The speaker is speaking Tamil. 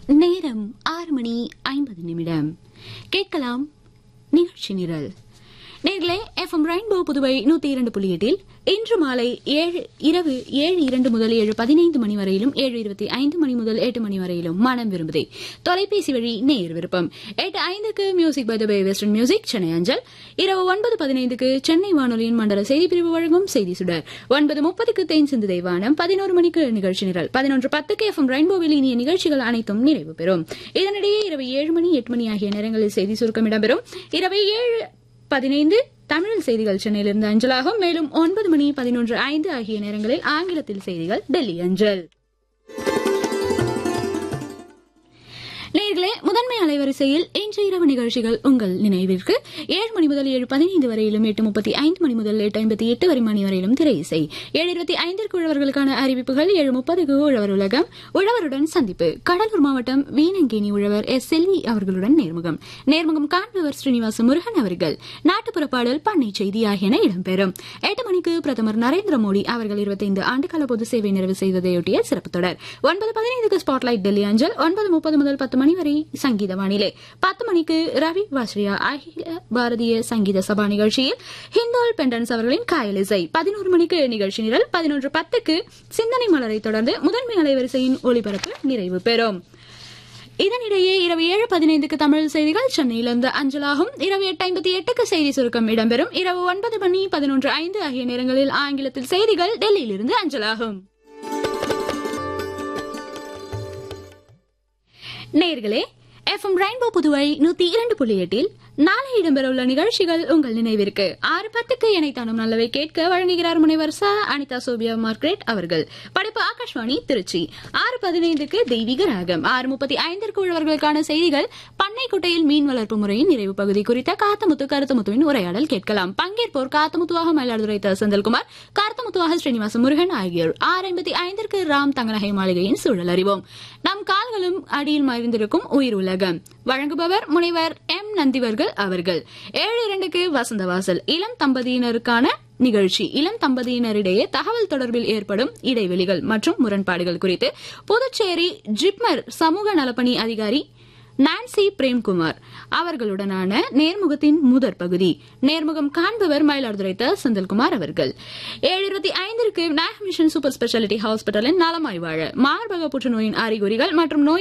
நேரம் ஆறு மணி ஐம்பது நிமிடம் கேட்கலாம் நிகழ்ச்சி நிரல் நேர்களே எஃப்எம் ரெயின்போ புதுவை நூத்தி இரண்டு புள்ளி எட்டில் இன்று மாலை ஏழு இரவு ஏழு இரண்டு முதல் ஏழு பதினைந்து மணி வரையிலும் ஏழு இருபத்தி ஐந்து மணி முதல் எட்டு மணி வரையிலும் மனம் விரும்புதே தொலைபேசி வழி நேர் விருப்பம் எட்டு ஐந்துக்கு music by the bay western music Chennai அஞ்சல் இரவு ஒன்பது பதினைந்துக்கு சென்னை வானொலியின் மண்டல செய்தி பிரிவு வழங்கும் செய்தி சுடர் ஒன்பது முப்பதுக்கு தேன் சிந்து தெய்வானம் பதினோரு மணிக்கு நிகழ்ச்சி நிரல் பதினொன்று பத்துக்கு எஃப்எம் ரெயின்போவில் இனிய நிகழ்ச்சிகள் அனைத்தும் நிறைவு பெறும் இதனிடையே இரவு ஏழு மணி எட்டு மணி ஆகிய நேரங்களில் செய்தி சுருக்கம் இடம்பெறும் இரவு ஏழு பதினைந்து தமிழில் செய்திகள் சென்னையிலிருந்து அஞ்சலாகும் மேலும் ஒன்பது மணி பதினொன்று ஐந்து ஆகிய நேரங்களில் ஆங்கிலத்தில் செய்திகள் டெல்லி அஞ்சல் நேர்களே முதன்மை அலைவரிசையில் இன்று இரவு நிகழ்ச்சிகள் உங்கள் நினைவிற்கு ஏழு மணி முதல் ஏழு பதினைந்து வரையிலும் எட்டு முப்பத்தி ஐந்து மணி முதல் எட்டு ஐம்பத்தி எட்டு வரை மணி வரையிலும் திரை இசை ஏழு இருபத்தி ஐந்திற்கு உழவர்களுக்கான அறிவிப்புகள் ஏழு முப்பதுக்கு உழவர் உலகம் உழவருடன் சந்திப்பு கடலூர் மாவட்டம் வீணங்கேணி உழவர் எஸ் செல்வி அவர்களுடன் நேர்முகம் நேர்முகம் காண்பவர் ஸ்ரீனிவாச முருகன் அவர்கள் நாட்டுப்புற பாடல் பண்ணை செய்தி ஆகியன இடம்பெறும் எட்டு மணிக்கு பிரதமர் நரேந்திர மோடி அவர்கள் இருபத்தைந்து ஆண்டுகால பொது சேவை நிறைவு செய்ததையொட்டிய சிறப்பு தொடர் ஒன்பது பதினைந்துக்கு ஸ்பாட்லைட் டெல்லி அஞ்சல் ஒன்பது முப்பது முதல் பத்து மணி வரை சங்கீத வானிலை பத்து மணிக்கு ரவி வாஸ்ரியா அகில பாரதிய சங்கீத சபா நிகழ்ச்சியில் ஹிந்தோல் பெண்டன்ஸ் அவர்களின் காயல் இசை பதினோரு மணிக்கு நிகழ்ச்சி நிரல் பதினொன்று பத்துக்கு சிந்தனை மலரை தொடர்ந்து முதன்மை அலைவரிசையின் ஒளிபரப்பு நிறைவு பெறும் இதனிடையே இரவு ஏழு பதினைந்துக்கு தமிழ் செய்திகள் சென்னையிலிருந்து அஞ்சலாகும் இரவு எட்டு ஐம்பத்தி எட்டுக்கு செய்தி சுருக்கம் இடம்பெறும் இரவு ஒன்பது மணி பதினொன்று ஐந்து ஆகிய நேரங்களில் ஆங்கிலத்தில் செய்திகள் டெல்லியிலிருந்து அஞ்சலாகும் நேர்களே எஃப்எம் ரெயின்போ புதுவை நூத்தி இரண்டு புள்ளி எட்டில் நாளை இடம்பெறவுள்ள நிகழ்ச்சிகள் உங்கள் நினைவிற்கு ஆறு பத்துக்கு இணைத்தானும் நல்லவை கேட்க வழங்குகிறார் முனைவர் ச அனிதா சோபியா மார்க்ரெட் அவர்கள் படைப்பு ஆகாஷ்வாணி திருச்சி ஆறு பதினைந்துக்கு தெய்வீக ராகம் ஆறு முப்பத்தி ஐந்திற்கு உள்ளவர்களுக்கான செய்திகள் பண்ணைக்குட்டையில் மீன் வளர்ப்பு முறையின் நிறைவு பகுதி குறித்த காத்தமுத்து கருத்தமுத்துவின் உரையாடல் கேட்கலாம் பங்கேற்போர் காத்தமுத்துவாக மயிலாடுதுறை த செந்தில்குமார் கார்த்தமுத்துவாக ஸ்ரீனிவாச முருகன் ஆகியோர் ஆறு ஐம்பத்தி ஐந்திற்கு ராம் தங்கநகை மாளிகையின் சூழல் அறிவோம் நம் கால்களும் அடியில் மறைந்திருக்கும் உயிர் உலகம் வழங்குபவர் முனைவர் எம் நந்திவர்கள் அவர்கள் ஏழு இரண்டுக்கு வசந்த வாசல் இளம் தம்பதியினருக்கான நிகழ்ச்சி இளம் தம்பதியினரிடையே தகவல் தொடர்பில் ஏற்படும் இடைவெளிகள் மற்றும் முரண்பாடுகள் குறித்து புதுச்சேரி ஜிப்மர் சமூக நலப்பணி அதிகாரி நான்சி பிரேம்குமார் அவர்களுடனான நேர்முகத்தின் முதற் பகுதி நேர்முகம் காண்பவர் மயிலாடுதுறை த செந்தில்குமார் அவர்கள் ஏழு இருபத்தி ஐந்திற்கு நாக் மிஷன் சூப்பர் ஸ்பெஷாலிட்டி ஹாஸ்பிட்டலின் நலமாய் வாழ மார்பக புற்றுநோயின் அறிகுறிகள் மற்றும் நோய்